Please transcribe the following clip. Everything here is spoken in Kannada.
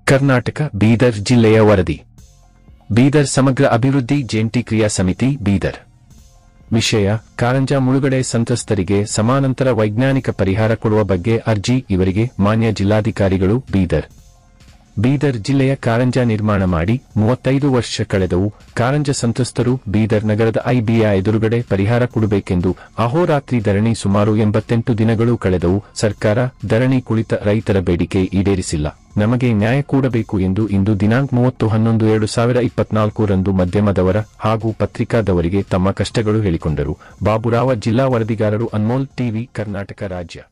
ಕರ್ನಾಟಕ ಬೀದರ್ ಜಿಲ್ಲೆಯ ವರದಿ ಬೀದರ್ ಸಮಗ್ರ ಅಭಿವೃದ್ಧಿ ಜಂಟಿ ಕ್ರಿಯಾ ಸಮಿತಿ ಬೀದರ್ ವಿಷಯ ಕಾರಂಜ ಮುಳುಗಡೆ ಸಂತ್ರಸ್ತರಿಗೆ ಸಮಾನಾಂತರ ವೈಜ್ಞಾನಿಕ ಪರಿಹಾರ ಕೊಡುವ ಬಗ್ಗೆ ಅರ್ಜಿ ಇವರಿಗೆ ಮಾನ್ಯ ಜಿಲ್ಲಾಧಿಕಾರಿಗಳು ಬೀದರ್ ಬೀದರ್ ಜಿಲ್ಲೆಯ ಕಾರಂಜ ನಿರ್ಮಾಣ ಮಾಡಿ ಮೂವತ್ತೈದು ವರ್ಷ ಕಳೆದವು ಕಾರಂಜ ಸಂತ್ರಸ್ತರು ಬೀದರ್ ನಗರದ ಐಬಿಐ ಎದುರುಗಡೆ ಪರಿಹಾರ ಕೊಡಬೇಕೆಂದು ಅಹೋರಾತ್ರಿ ಧರಣಿ ಸುಮಾರು ಎಂಬತ್ತೆಂಟು ದಿನಗಳು ಕಳೆದವು ಸರ್ಕಾರ ಧರಣಿ ಕುಳಿತ ರೈತರ ಬೇಡಿಕೆ ಈಡೇರಿಸಿಲ್ಲ ನಮಗೆ ನ್ಯಾಯ ಕೂಡಬೇಕು ಎಂದು ಇಂದು ದಿನಾಂಕ ಮೂವತ್ತು ಹನ್ನೊಂದು ಎರಡು ಸಾವಿರ ಇಪ್ಪತ್ನಾಲ್ಕರಂದು ಮಧ್ಯಮದವರ ಹಾಗೂ ಪತ್ರಿಕಾದವರಿಗೆ ತಮ್ಮ ಕಷ್ಟಗಳು ಹೇಳಿಕೊಂಡರು ಬಾಬುರಾವ ಜಿಲ್ಲಾ ವರದಿಗಾರರು ಅನ್ಮೋಲ್ ಟಿವಿ ಕರ್ನಾಟಕ ರಾಜ್ಯ